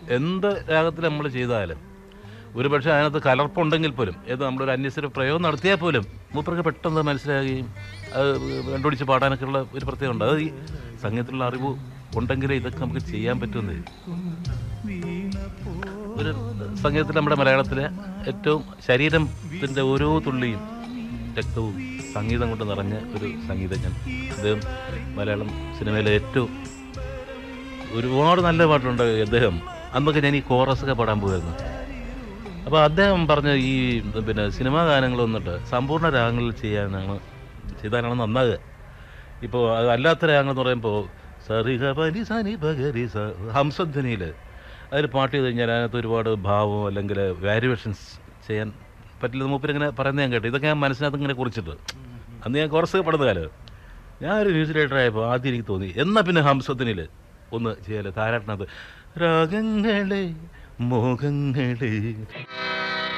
എന്ത് രാഗത്തിൽ നമ്മൾ ചെയ്താലും ഒരു പക്ഷേ അതിനകത്ത് കലർപ്പുണ്ടെങ്കിൽ പോലും ഏത് നമ്മളൊരു അന്യസ്വര പ്രയോഗം നടത്തിയാൽ പോലും മൂപ്പർക്ക് പെട്ടെന്ന് മനസ്സിലാകുകയും അത് കണ്ടുപിടിച്ച് പാടാനൊക്കെ ഉള്ള ഒരു പ്രത്യേകം ഉണ്ട് അത് ഈ സംഗീതത്തിലുള്ള അറിവ് ഉണ്ടെങ്കിലേ ഇതൊക്കെ നമുക്ക് ചെയ്യാൻ പറ്റുമെന്ന് ഒരു സംഗീതത്തിൽ നമ്മുടെ മലയാളത്തിലെ ഏറ്റവും ശരീരത്തിൻ്റെ ഓരോ തുള്ളിയും രക്തവും സംഗീതം കൊണ്ട് നിറഞ്ഞ ഒരു സംഗീതജ്ഞൻ അദ്ദേഹം മലയാളം സിനിമയിലെ ഏറ്റവും ഒരുപാട് നല്ല പാട്ടുണ്ട് അദ്ദേഹം അന്നൊക്കെ ഞാൻ ഈ കോറസൊക്കെ പാടാൻ പോയിരുന്നു അപ്പോൾ അദ്ദേഹം പറഞ്ഞ ഈ പിന്നെ സിനിമാ ഗാനങ്ങൾ വന്നിട്ട് സമ്പൂർണ്ണ രാഗങ്ങളിൽ ചെയ്യാനാണ് ചെയ്താലാണ് നന്നാകുക ഇപ്പോൾ അത് അല്ലാത്ത രാഗങ്ങൾ എന്ന് പറയുമ്പോൾ സറിഗ പനി സനി പകരി സ ഹംസധ്വനിയിൽ അതിൽ പാട്ട് ചെയ്ത് കഴിഞ്ഞാൽ അതിനകത്ത് ഒരുപാട് ഭാവം അല്ലെങ്കിൽ വാരിവേഷൻസ് ചെയ്യാൻ പറ്റില്ല മൂപ്പരിങ്ങനെ പറയുന്നത് ഞാൻ കേട്ടു ഇതൊക്കെ ഞാൻ മനസ്സിനകത്ത് ഇങ്ങനെ കുറിച്ചിട്ട് അന്ന് ഞാൻ കുറച്ച് പഠിത കാലം ഞാനൊരു മ്യൂസിക് ഡയറക്ടർ ആയപ്പോൾ ആദ്യം എനിക്ക് തോന്നി എന്നാൽ പിന്നെ ഹംസത്തിനിൽ ഒന്ന് ചെയ്യാലോ താരാട്ടിനകത്ത് രാഗങ്ങളെ മോഹങ്ങളെ